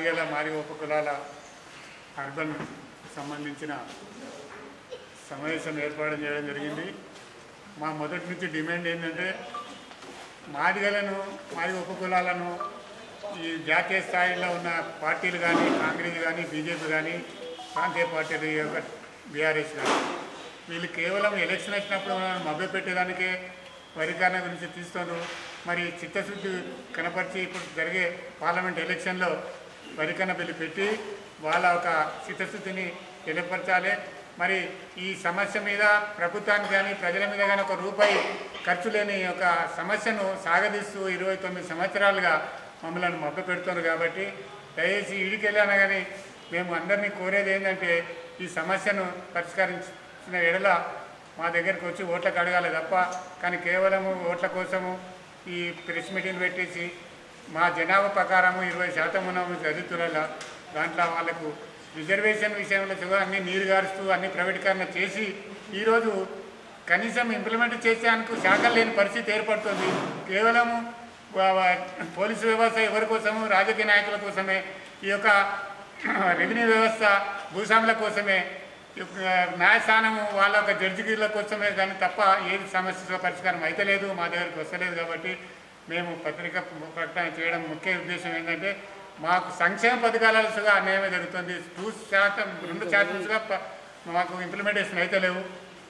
మాదిగల మాదిగ ఉపకులాల అర్బన్ సంబంధించిన సమావేశం ఏర్పాటు చేయడం జరిగింది మా మొదటి నుంచి డిమాండ్ ఏంటంటే మాదిగలను మాదిగ ఉపకులాలను ఈ జాతీయ స్థాయిలో ఉన్న పార్టీలు కానీ కాంగ్రెస్ కానీ బీజేపీ కానీ ప్రాంతీయ పార్టీలు ఈ యొక్క బీఆర్ఎస్ కానీ వీళ్ళు కేవలం ఎలక్షన్ వచ్చినప్పుడు మనల్ని మభ్యపెట్టేదానికే వరికరణ గురించి తీస్తున్నారు మరి చిత్తశుద్ధి కనపరిచి ఇప్పుడు జరిగే పార్లమెంట్ ఎలక్షన్లో వరికరణ బిల్లు పెట్టి వాళ్ళ ఒక చిత్తశుద్ధిని తెలియపరచాలి మరి ఈ సమస్య మీద ప్రభుత్వానికి కానీ ప్రజల మీద కానీ ఒక రూపాయి ఖర్చు లేని ఒక సమస్యను సాగదీస్తూ ఇరవై తొమ్మిది సంవత్సరాలుగా మమ్మల్ని మభ్య పెడుతున్నారు కాబట్టి దయచేసి ఈడికి వెళ్ళాను కానీ మేము అందరినీ కోరేది ఏంటంటే ఈ సమస్యను పరిష్కరించిన ఎడల మా దగ్గరికి వచ్చి ఓట్లకు అడగాలి తప్ప కానీ కేవలము ఓట్ల కోసము ఈ ప్రెస్ మీటింగ్ పెట్టేసి మా జనాభా ప్రకారము ఇరవై శాతం ఉన్నాము దళితులలో దాంట్లో వాళ్ళకు రిజర్వేషన్ విషయంలో కూడా అన్ని నీరు గారుస్తూ అన్ని ప్రైవేటీకరణ చేసి ఈరోజు కనీసం ఇంప్లిమెంట్ చేసేందుకు శాఖలు లేని పరిస్థితి ఏర్పడుతుంది కేవలము వా- వా- పోలీసు వ్యవస్థ ఎవరి కోసము రాజకీయ నాయకుల కోసమే ఈ యొక్క రెవెన్యూ వ్యవస్థ భూస్వాముల కోసమే ఈ యొక్క న్యాయస్థానము వాళ్ళ యొక్క జడ్జిల కోసమే కానీ తప్ప ఏది సమస్య పరిష్కారం అయితే లేదు మా దగ్గరికి వస్తలేదు కాబట్టి మేము పత్రిక ప్రకటన చేయడం ముఖ్య ఉద్దేశం ఏంటంటే మాకు సంక్షేమ పథకాలుగా అన్యాయమే జరుగుతుంది టూ శాతం రెండు శాతంగా ప- మాకు ఇంప్లిమెంటేషన్ అయితే లేవు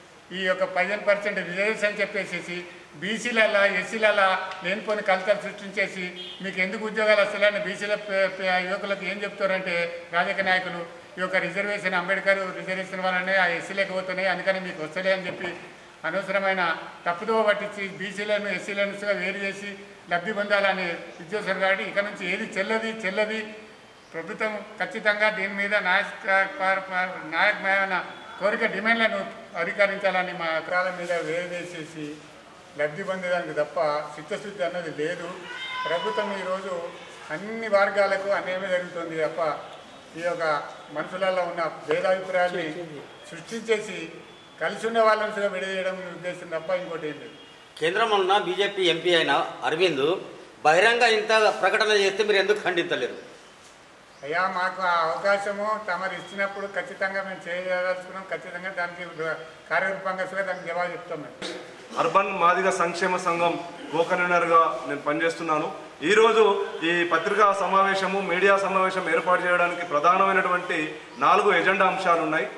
ఈ యొక్క పదిహేను పర్సెంట్ రిజర్వేషన్ చెప్పేసేసి బీసీలలో ఎస్సీలలో లేనిపోని కలతలు సృష్టించేసి మీకు ఎందుకు ఉద్యోగాలు వస్తాయని బీసీల ప- ప- యువకులకు ఏం చెప్తారంటే రాజకీయ నాయకులు ఈ యొక్క రిజర్వేషన్ అంబేద్కర్ రిజర్వేషన్ వల్లనే ఆ ఎస్సీలకు పోతున్నాయి అందుకని మీకు వస్తలే అని చెప్పి అనవసరమైన తప్పుదో పట్టించి బీసీలను ఎస్సీలను వేరు చేసి లబ్ధి పొందాలని ఉద్యోగం కాబట్టి ఇక నుంచి ఏది చెల్లది చెల్లది ప్రభుత్వం ఖచ్చితంగా దీని మీద న్యాయ న్యాయమైన కోరిక డిమాండ్లను అధికరించాలని మా అక్రాల మీద వేసేసి లబ్ధి పొందేదానికి తప్ప చిత్తశుద్ధి అన్నది లేదు ప్రభుత్వం ఈరోజు అన్ని వర్గాలకు అన్యాయమే జరుగుతుంది తప్ప ఈ యొక్క మనుషులలో ఉన్న భేదాభిప్రాయాల్ని సృష్టించేసి కలిసి ఉన్న వాళ్ళని కూడా విడదీయడం ఉద్దేశం తప్ప ఇంకోటి ఏం లేదు కేంద్రంలో ఉన్న బీజేపీ ఎంపీ అయిన అరవింద్ బహిరంగ ఇంత ప్రకటన చేస్తే మీరు ఎందుకు ఖండించలేరు అయ్యా మాకు ఆ అవకాశము తమరు ఇచ్చినప్పుడు ఖచ్చితంగా మేము చేయదలుచుకున్నాం ఖచ్చితంగా దానికి కార్యరూపంగా కూడా దానికి జవాబు చెప్తాం మేము అర్బన్ మాదిగ సంక్షేమ సంఘం కో కన్వీనర్గా నేను పనిచేస్తున్నాను ఈరోజు ఈ పత్రికా సమావేశము మీడియా సమావేశం ఏర్పాటు చేయడానికి ప్రధానమైనటువంటి నాలుగు ఎజెండా అంశాలు ఉన్నాయి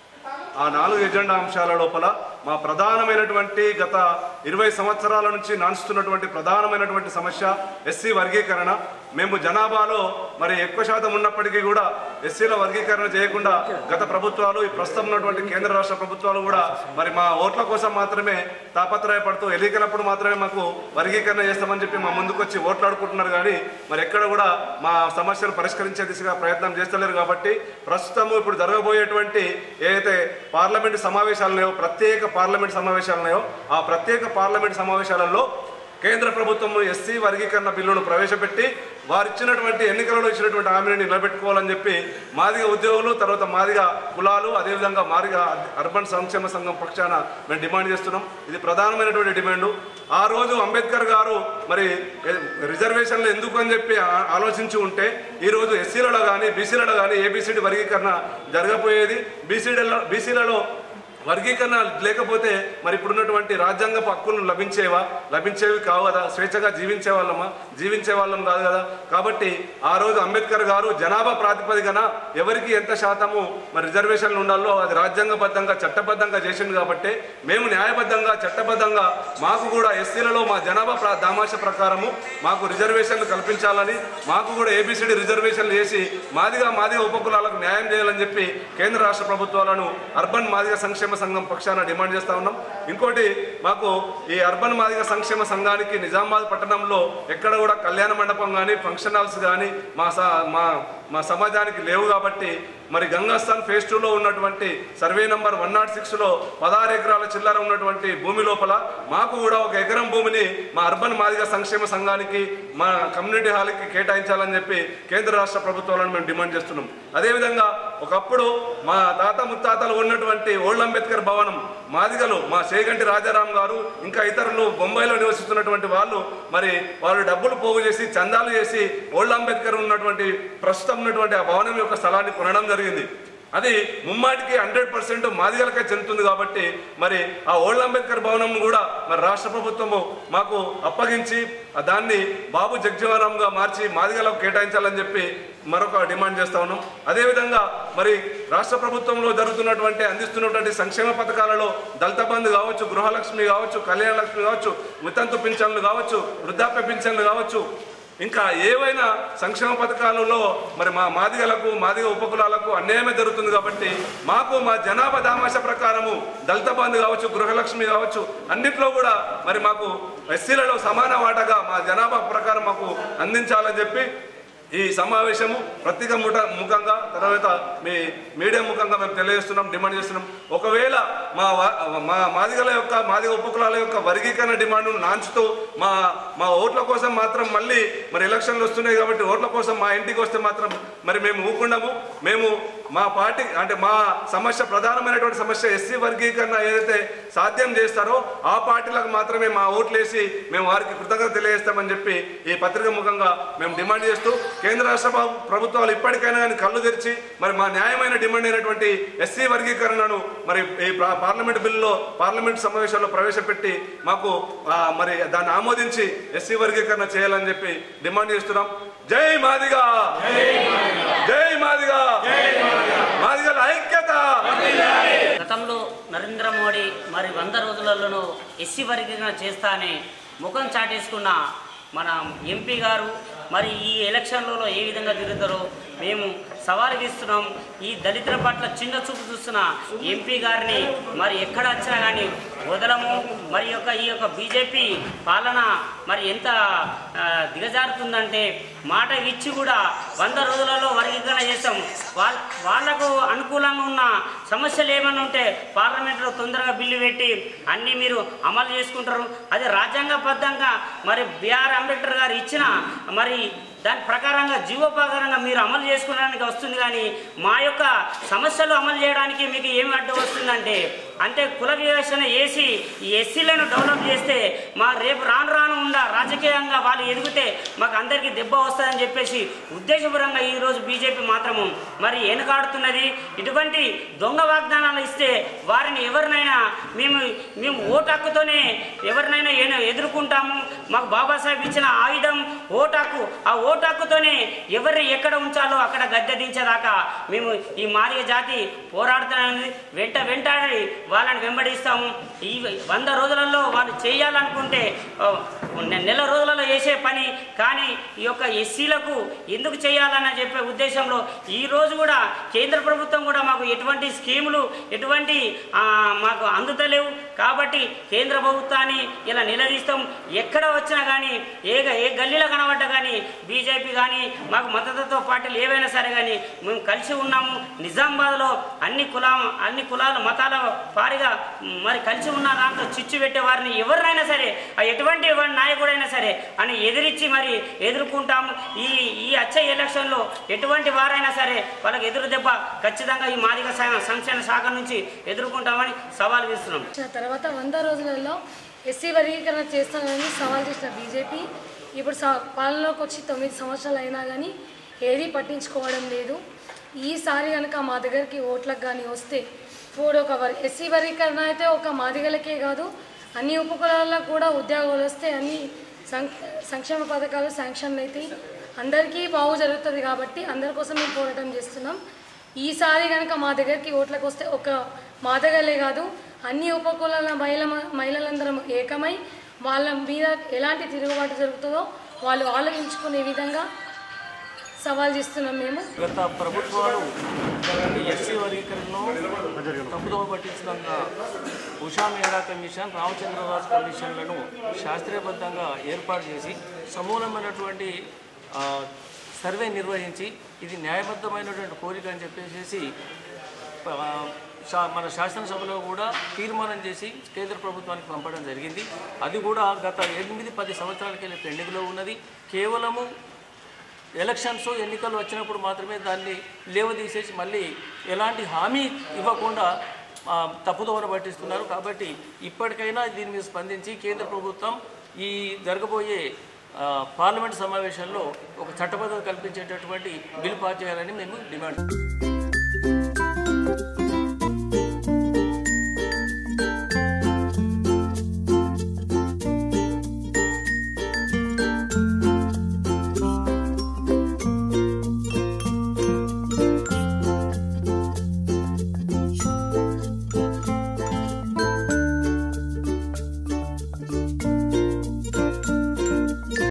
ఆ నాలుగు ఎజెండా అంశాల లోపల మా ప్రధానమైనటువంటి గత ఇరవై సంవత్సరాల నుంచి నడుస్తున్నటువంటి ప్రధానమైనటువంటి సమస్య ఎస్సీ వర్గీకరణ మేము జనాభాలో మరి ఎక్కువ శాతం ఉన్నప్పటికీ కూడా ఎస్సీల వర్గీకరణ చేయకుండా గత ప్రభుత్వాలు ఈ ప్రస్తుతం ఉన్నటువంటి కేంద్ర రాష్ట్ర ప్రభుత్వాలు కూడా మరి మా ఓట్ల కోసం మాత్రమే తాపత్రయపడుతూ ఎన్నికలప్పుడు మాత్రమే మాకు వర్గీకరణ చేస్తామని చెప్పి మా ముందుకు వచ్చి ఓట్లాడుకుంటున్నారు కానీ మరి ఎక్కడ కూడా మా సమస్యను పరిష్కరించే దిశగా ప్రయత్నం చేస్తలేరు కాబట్టి ప్రస్తుతము ఇప్పుడు జరగబోయేటువంటి ఏదైతే పార్లమెంటు సమావేశాలు ఉన్నాయో ప్రత్యేక పార్లమెంట్ సమావేశాలు ఉన్నాయో ఆ ప్రత్యేక పార్లమెంట్ సమావేశాలలో కేంద్ర ప్రభుత్వం ఎస్సీ వర్గీకరణ బిల్లును ప్రవేశపెట్టి వారు ఇచ్చినటువంటి ఎన్నికలలో ఇచ్చినటువంటి హామీని నిలబెట్టుకోవాలని చెప్పి మాదిగ ఉద్యోగులు తర్వాత మాదిగ కులాలు అదేవిధంగా మాదిగ అర్బన్ సంక్షేమ సంఘం పక్షాన మేము డిమాండ్ చేస్తున్నాం ఇది ప్రధానమైనటువంటి డిమాండ్ ఆ రోజు అంబేద్కర్ గారు మరి రిజర్వేషన్లు ఎందుకు అని చెప్పి ఆ- ఆలోచించి ఉంటే ఈ రోజు ఎస్సీలలో కానీ బీసీలలో కానీ ఏబిసిడి వర్గీకరణ జరగబోయేది బీసీలలో బీసీలలో వర్గీకరణ లేకపోతే మరి ఇప్పుడున్నటువంటి రాజ్యాంగపు హక్కులు లభించేవా లభించేవి కావు కదా స్వేచ్ఛగా జీవించే వాళ్ళమా జీవించే వాళ్ళం కాదు కదా కాబట్టి ఆ రోజు అంబేద్కర్ గారు జనాభా ప్రాతిపదికన ఎవరికి ఎంత శాతము మరి రిజర్వేషన్లు ఉండాలో అది రాజ్యాంగబద్ధంగా చట్టబద్ధంగా చేసింది కాబట్టి మేము న్యాయబద్ధంగా చట్టబద్ధంగా మాకు కూడా ఎస్సీలలో మా జనాభా ప్ర దామాష ప్రకారము మాకు రిజర్వేషన్లు కల్పించాలని మాకు కూడా ఏబిసిడి రిజర్వేషన్లు చేసి మాదిగా మాదిగా ఉపకులాలకు న్యాయం చేయాలని చెప్పి కేంద్ర రాష్ట్ర ప్రభుత్వాలను అర్బన్ మాదిగ సంక్షేమ సంఘం పక్షాన డిమాండ్ చేస్తా ఉన్నాం ఇంకోటి మాకు ఈ అర్బన్ మాదిగ సంక్షేమ సంఘానికి నిజామాబాద్ పట్టణంలో ఎక్కడ కూడా కళ్యాణ మండపం కానీ ఫంక్షన్ హాల్స్ కానీ మా స- మా మా సమాజానికి లేవు కాబట్టి మరి గంగాస్థాన్ ఫేజ్ టూలో ఉన్నటువంటి సర్వే నంబర్ వన్ నాట్ సిక్స్లో పదహారు ఎకరాల చిల్లర ఉన్నటువంటి భూమి లోపల మాకు కూడా ఒక ఎకరం భూమిని మా అర్బన్ మాదిగ సంక్షేమ సంఘానికి మా కమ్యూనిటీ హాల్కి కేటాయించాలని చెప్పి కేంద్ర రాష్ట్ర ప్రభుత్వాలను మేము డిమాండ్ చేస్తున్నాం అదేవిధంగా ఒకప్పుడు మా తాత ముత్తాతలు ఉన్నటువంటి ఓల్డ్ అంబేద్కర్ భవనం మాదిగలు మా చేగంటి రాజారాం గారు ఇంకా ఇతరులు బొంబాయిలో నివసిస్తున్నటువంటి వాళ్ళు మరి వాళ్ళు డబ్బులు పోగు చేసి చందాలు చేసి ఓల్డ్ అంబేద్కర్ ఉన్నటువంటి ప్రస్తుతం ఉన్నటువంటి ఆ భవనం యొక్క స్థలాన్ని కొనడం జరిగింది అది ముమ్మాటికి హండ్రెడ్ పర్సెంట్ మాదిగలకే చెందుతుంది కాబట్టి మరి ఆ ఓల్డ్ అంబేద్కర్ భవనం కూడా మరి రాష్ట్ర ప్రభుత్వము మాకు అప్పగించి ఆ దాన్ని బాబు జగ్జీవనంగా మార్చి మాదిగలకు కేటాయించాలని చెప్పి మరొక డిమాండ్ చేస్తా ఉన్నాం అదేవిధంగా మరి రాష్ట్ర ప్రభుత్వంలో జరుగుతున్నటువంటి అందిస్తున్నటువంటి సంక్షేమ పథకాలలో దళిత బంధు కావచ్చు గృహలక్ష్మి కావచ్చు కళ్యాణ లక్ష్మి కావచ్చు వితంతు పింఛన్లు కావచ్చు వృద్ధాప్య పింఛన్లు కావచ్చు ఇంకా ఏవైనా సంక్షేమ పథకాలలో మరి మా మాదిగలకు మాదిగ ఉపకులాలకు అన్యాయమే జరుగుతుంది కాబట్టి మాకు మా జనాభా దామాష ప్రకారము దళిత బంధు కావచ్చు గృహలక్ష్మి కావచ్చు అన్నిట్లో కూడా మరి మాకు ఎస్సీలలో సమాన వాటాగా మా జనాభా ప్రకారం మాకు అందించాలని చెప్పి ఈ సమావేశము ప్రత్యేక ముఠ ముఖంగా తర్వాత మీ మీడియా ముఖంగా మేము తెలియజేస్తున్నాం డిమాండ్ చేస్తున్నాం ఒకవేళ మా వా- మా మాదిగల యొక్క మాదిగ ఉపకులాల యొక్క వర్గీకరణ డిమాండ్ను నాంచుతూ మా మా ఓట్ల కోసం మాత్రం మళ్ళీ మరి ఎలక్షన్లు వస్తున్నాయి కాబట్టి ఓట్ల కోసం మా ఇంటికి వస్తే మాత్రం మరి మేము ఊకుండము మేము మా పార్టీ అంటే మా సమస్య ప్రధానమైనటువంటి సమస్య ఎస్సీ వర్గీకరణ ఏదైతే సాధ్యం చేస్తారో ఆ పార్టీలకు మాత్రమే మా ఓట్లేసి మేము వారికి కృతజ్ఞత తెలియజేస్తామని చెప్పి ఈ పత్రిక ముఖంగా మేము డిమాండ్ చేస్తూ కేంద్ర రాష్ట్ర ప్రభు- ప్రభుత్వాలు ఇప్పటికైనా కానీ కళ్ళు తెరిచి మరి మా న్యాయమైన డిమాండ్ అయినటువంటి ఎస్సీ వర్గీకరణను మరి ఈ ప్రా- పార్లమెంట్ బిల్లులో పార్లమెంట్ సమావేశాల్లో ప్రవేశపెట్టి మాకు ఆ, మరి దాన్ని ఆమోదించి ఎస్సీ వర్గీకరణ చేయాలని చెప్పి డిమాండ్ చేస్తున్నాం జై మాదిగా జై మాదిగా మాదిగల ఐక్యత గతంలో నరేంద్ర మోడీ మరి వంద రోజులలోనూ ఎస్సీ వర్గీకరణ చేస్తా అని ముఖం చాటేసుకున్న మన ఎంపీ గారు మరి ఈ ఎలక్షన్లలో ఏ విధంగా తిరుగుతారో మేము సవాలు ఇస్తున్నాం ఈ దళితుల పట్ల చిన్న చూపు చూస్తున్న ఎంపీ గారిని మరి ఎక్కడ వచ్చినా కానీ వదలము మరి యొక్క ఈ యొక్క బీజేపీ పాలన మరి ఎంత ఆ, దిగజారుతుందంటే మాట ఇచ్చి కూడా వంద రోజులలో వర్గీకరణ చేస్తాం వాళ్ళ వాళ్లకు అనుకూలంగా ఉన్న సమస్యలు ఏమైనా ఉంటే పార్లమెంట్లో తొందరగా బిల్లు పెట్టి అన్నీ మీరు అమలు చేసుకుంటారు అది రాజ్యాంగబద్ధంగా మరి బిఆర్ అంబేద్కర్ గారు ఇచ్చిన మరి దాని ప్రకారంగా జీవోపకారంగా మీరు అమలు చేసుకోవడానికి వస్తుంది కానీ మా యొక్క సమస్యలు అమలు చేయడానికి మీకు ఏమి అడ్డు వస్తుందంటే అంటే కుల వివేచన వేసి ఈ ఎస్సీలను డెవలప్ చేస్తే మా రేపు రాను రాను ఉండ రాజకీయంగా వాళ్ళు ఎదిగితే మాకు అందరికీ దెబ్బ వస్తుందని చెప్పేసి ఉద్దేశపూర్వకంగా ఈరోజు బీజేపీ మాత్రము మరి వెనుకాడుతున్నది ఇటువంటి దొంగ వాగ్దానాలు ఇస్తే వారిని ఎవరినైనా మేము మేము ఓటు హక్కుతోనే ఎవరినైనా ఎన- ఎదుర్కొంటాము మాకు బాబాసాహెబ్ ఇచ్చిన ఆయుధం ఓటు హక్కు ఆ ఓటు హక్కుతోనే ఎవరిని ఎక్కడ ఉంచాలో అక్కడ గద్దె దించేదాకా మేము ఈ మాదిగ జాతి పోరాడుతున్నది వెంట వెంటాడి వాళ్ళని వెంబడిస్తాము ఈ వంద రోజులలో వాళ్ళు చేయాలనుకుంటే ఆ, నె- నెల రోజులలో చేసే పని కానీ ఈ యొక్క ఎస్సీలకు ఎందుకు చేయాలని చెప్పే ఉద్దేశంలో ఈ రోజు కూడా కేంద్ర ప్రభుత్వం కూడా మాకు ఎటువంటి స్కీములు ఎటువంటి ఆ, మాకు అందుతలేవు కాబట్టి కేంద్ర ప్రభుత్వాన్ని ఇలా నిలదీస్తాం ఎక్కడ వచ్చినా కానీ ఏ గ- ఏ గల్లీలో కనబడ్డా కానీ బీజేపీ కానీ మాకు మద్దతుతో పార్టీలు ఏవైనా సరే కానీ మేము కలిసి ఉన్నాము నిజామాబాద్లో అన్ని కుల అన్ని కులాల మతాల వారిగా మరి కలిసి ఉన్న దాంట్లో చిచ్చు పెట్టే వారిని ఎవరినైనా సరే ఆ ఎటువంటి ఎవరి నాయకుడైనా సరే అని ఎదిరించి మరి ఎదుర్కొంటాము ఈ ఈ వచ్చే ఎలక్షన్లో ఎటువంటి వారైనా సరే వాళ్ళకి ఎదురు దెబ్బ ఖచ్చితంగా ఈ మాదిగ స- సంక్షేమ శాఖ నుంచి ఎదుర్కొంటామని సవాల్ విస్తున్నాం వచ్చిన తర్వాత వంద రోజులలో ఎస్సీ వర్గీకరణ చేస్తానని సవాల్ చేసిన బీజేపీ ఇప్పుడు స- పాలనలోకి వచ్చి తొమ్మిది సంవత్సరాలు అయినా కానీ ఏదీ పట్టించుకోవడం లేదు ఈసారి కనుక మా దగ్గరికి ఓట్లకు కానీ వస్తే ఇప్పుడు ఒక వర్ ఎస్సీ వర్గీకరణ అయితే ఒక మాదిగలకే కాదు అన్ని ఉపకులాలకు కూడా ఉద్యోగాలు వస్తే అన్ని సం సంక్షేమ పథకాలు శాంక్షన్ అవుతాయి అందరికీ బాగు జరుగుతుంది కాబట్టి అందరి కోసం మేము పోరాటం చేస్తున్నాం ఈసారి కనుక మా దగ్గరికి ఓట్లకు వస్తే ఒక మా దగ్గరే కాదు అన్ని ఉపకులాల మహిళ మహిళలందరం ఏకమై వాళ్ళ మీద ఎలాంటి తిరుగుబాటు జరుగుతుందో వాళ్ళు ఆలోచించుకునే విధంగా సవాల్ చేస్తున్నాం మేము గత ప్రభుత్వాలు ఈ ఎస్సీ వర్గీకరణలో తప్పుదోవ పట్టించిన ఉషా మేడా కమిషన్ రామచంద్రరాజు కమిషన్లను శాస్త్రీయబద్ధంగా ఏర్పాటు చేసి సమూలమైనటువంటి ఆ, సర్వే నిర్వహించి ఇది న్యాయబద్ధమైనటువంటి కోరిక అని చెప్పేసి ఆ, శా- మన శాసనసభలో కూడా తీర్మానం చేసి కేంద్ర ప్రభుత్వానికి పంపడం జరిగింది అది కూడా గత ఎనిమిది పది సంవత్సరాలకెళ్ళి పెండింగ్లో ఉన్నది కేవలము ఎలక్షన్స్ ఎన్నికలు వచ్చినప్పుడు మాత్రమే దాన్ని లేవదీసేసి మళ్ళీ ఎలాంటి హామీ ఇవ్వకుండా ఆ, తప్పుదోవ పట్టిస్తున్నారు కాబట్టి ఇప్పటికైనా దీని మీద స్పందించి కేంద్ర ప్రభుత్వం ఈ జరగబోయే ఆ, పార్లమెంట్ సమావేశంలో ఒక చట్టబద్ధత కల్పించేటటువంటి బిల్ పాస్ చేయాలని మేము డిమాండ్